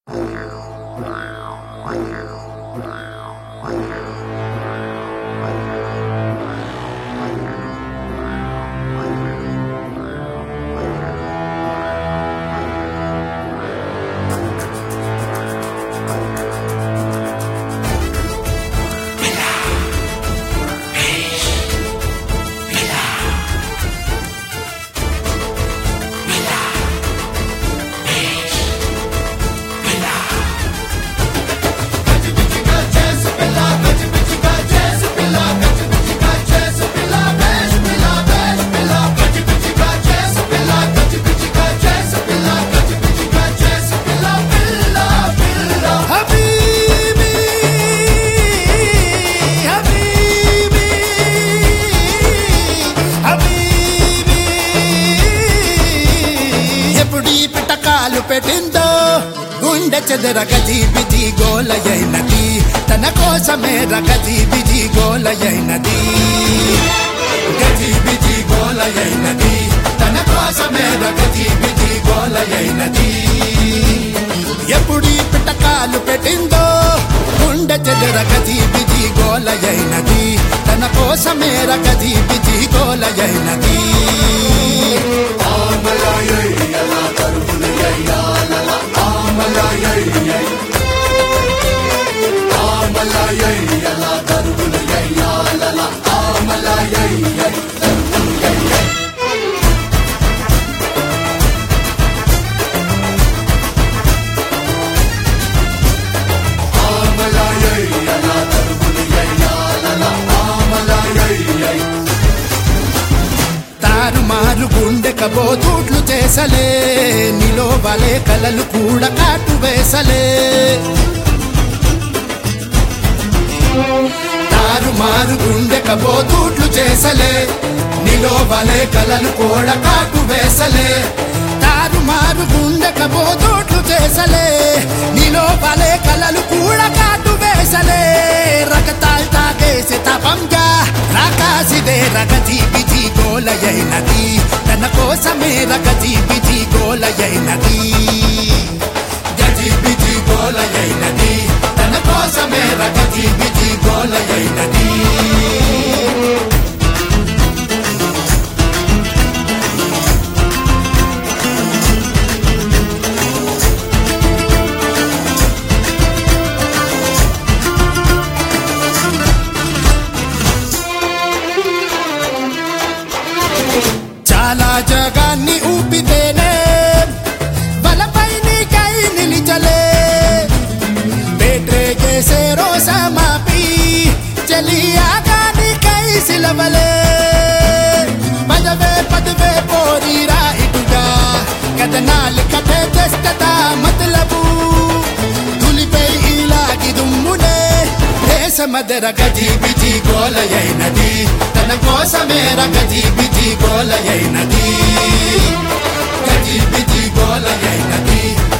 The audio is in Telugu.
హబీబీ హబీబీ హబీబీ ఎప్పుడు ఈ పిటకాలు పెట్టిందో గుండె చెదర గది బిజి గోలయైనది తన కోసమే రగది బిజి గోలయైనది గది బిజి గోలయైనది తన కోసమే రగది బిజి గోలయైనది ఎప్పుడు ఈ పిటకాలు పెట్టిందో గుండె చెదర గది బిజి గోలయైనది తన కోసమే రగది బిజి గోలయైనది తారుమారు గుండె కబోతూట్లు చేసలే నిలో వలే కలలు కూడా కాటు వేసలే తారుమారు గుండె కబోతూట్లు చేసలే నిలో వలే కలలు కూడా కాటు వేసలే తారుమారు గుండె కబోతూట్లు చేసలే నిలో వలే కలలు కూడా కాటు వేసలే రకతాల్ తాగేసి తపంగా రాకాసిదే రగతి బిజి గోలయైనది తన కోసమే రగతి బిజి గోలయైనది గజి బిజి గోలయైనది తన కోసమే రగతి బిజి గోలయైనది చాలా జగాన్ని ఊపితేనే బలపై నీకై నిలిచలే బేట్రేగేసే రోజా మాపి చలియాగా నీకై సిలవలే పదవే పదవే పోరీరా ఇటుగా కథనాలు కథే చేస్తదా మతలబు తులిపై ఇలాగి దుమ్మునే దేశమదర గజి బిజి గోలయైనది తన కోసమే రగజి బిజి గోలయైనది గజి బిజి గోలయైనది